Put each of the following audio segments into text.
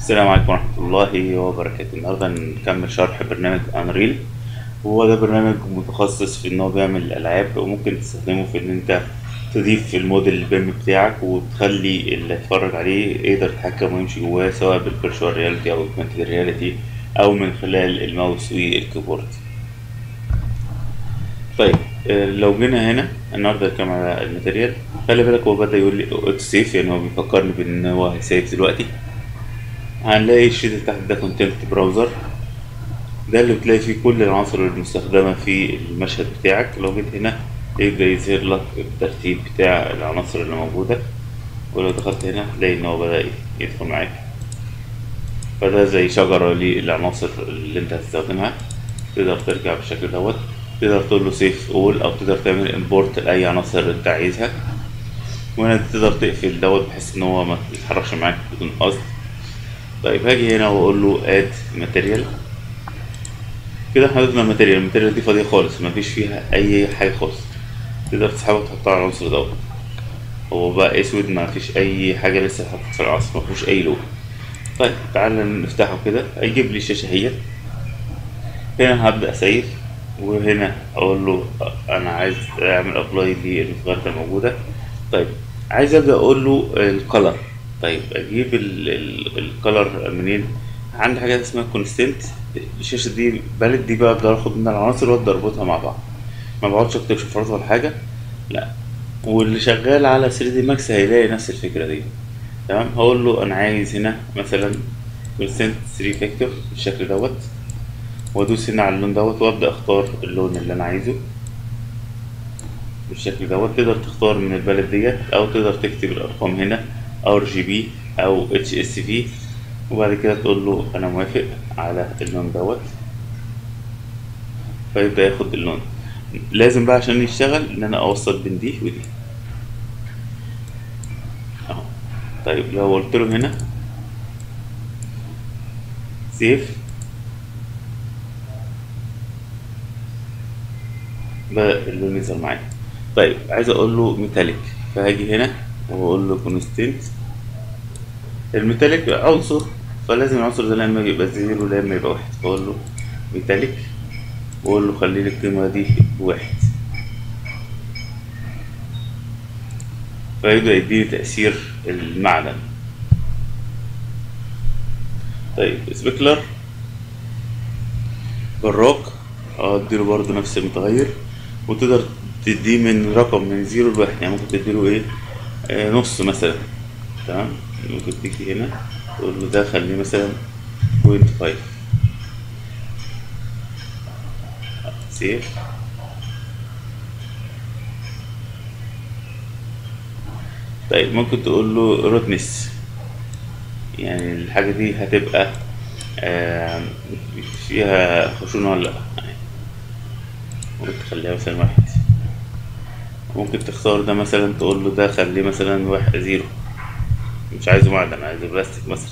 السلام عليكم ورحمة الله وبركاته النهاردة هنكمل شرح برنامج انريل وهو ده برنامج متخصص في ان هو بيعمل العاب وممكن تستخدمه في ان انت تضيف الموديل البيم بتاعك وتخلي اللي يتفرج عليه يقدر يتحكم ويمشي جواه سواء بالفيرشوال رياليتي او augmented رياليتي او من خلال الماوس والكيبورد طيب آه، لو جينا هنا النهارده هنتكلم على الماتيريال خلي بالك هو بدأ يقول لي اوتو سيف يعني هو بيفكرني بان هو هيسيف دلوقتي هنلاقي الشيت اللي تحت ده كونتنت براوزر ده اللي بتلاقي فيه كل العناصر المستخدمة في المشهد بتاعك لو جيت هنا يبدأ يظهر لك الترتيب بتاع العناصر اللي موجودة ولو دخلت هنا تلاقي إن هو بدأ يدخل معاك فده زي شجرة للعناصر اللي أنت هتستخدمها تقدر ترجع بالشكل دوت تقدر تقول له سيف اول أو تقدر تعمل امبورت لأي عناصر أنت عايزها وهنا تقدر تقفل دوت بحيث إن هو ما يتحركش معاك بدون قصد طيب هاجي هنا واقول له اد ماتيريال كده احنا ضفنا الماتيريال الماتيريال دي فاضيه خالص مفيش فيها اي حاجه خالص تقدر تسحبها وتحطها على العنصر دوت هو بقى اسود مفيش اي حاجه لسه اتحطت في العنصر مفيهوش اي لون طيب تعالى نفتحه كده هيجيب لي الشاشه هي هنا هبدا اسيف وهنا اقول له انا عايز اعمل ابلاي للمفردة ده موجوده طيب عايز ابدا اقول له الكلر طيب اجيب الكلر منين عندي حاجه اسمها كونستنت الشاشه دي بلد دي بقى اقدر اخد منها العناصر وابدا اربطها مع بعض ما بقعدش اكتب شفرات ولا حاجه لا واللي شغال على 3 دي ماكس هيلاقي نفس الفكره دي تمام هقول له انا عايز هنا مثلا كونستنت 3 فيكتور بالشكل دوت وادوس هنا على اللون دوت وابدا اختار اللون اللي انا عايزه بالشكل دوت تقدر تختار من البلد ديت او تقدر تكتب الارقام هنا ار جي بي او اتش اس في وبعد كده تقول له انا موافق على اللون دوت فيبدا ياخد اللون لازم بقى عشان يشتغل ان انا اوصل بين دي ودي اهو طيب لو قلت له هنا سيف بقى اللون يظهر معايا طيب عايز اقول له ميتاليك فهاجي هنا واقول له كونستنت الميتاليك عنصر فلازم العنصر ده لا اما يبقى زيرو لا اما يبقى واحد فاقول له ميتاليك واقول له خلي لي القيمه دي بواحد فيبدا يديني تاثير المعدن طيب سبيكلر براك اديله برضه نفس المتغير وتقدر تديه من رقم من زيرو لواحد يعني ممكن تديله ايه آه نص مثلا تمام ممكن تيجي هنا تقول له ده خليه مثلا بوينت فايف سيف طيب ممكن تقول له روتنس يعني الحاجة دي هتبقى آه فيها خشونة ولا لأ ممكن تخليها مثلا واحد ممكن تختار ده مثلا تقول له ده خليه مثلا واحد زيرو مش عايزه معدن عايزه بلاستيك مثلا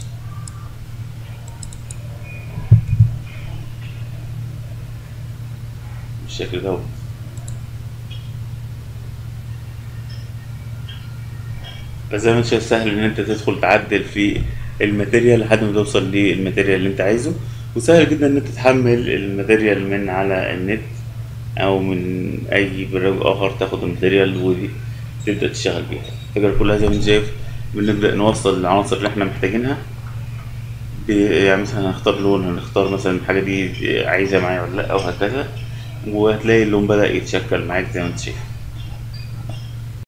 بالشكل دوت فزي ما انت شايف سهل ان انت تدخل تعدل في الماتيريال لحد ما توصل للماتيريال اللي انت عايزه وسهل جدا ان انت تحمل الماتيريال من على النت او من اي برنامج اخر تاخد الماتيريال ودي تبدا تشتغل بيها الفكره كلها زي ما انت شايف بنبدا نوصل العناصر اللي احنا محتاجينها يعني مثلا هنختار لون هنختار مثلا الحاجه دي عايزها معايا ولا لا او هكذا وهتلاقي اللون بدا يتشكل معاك زي ما انت شايف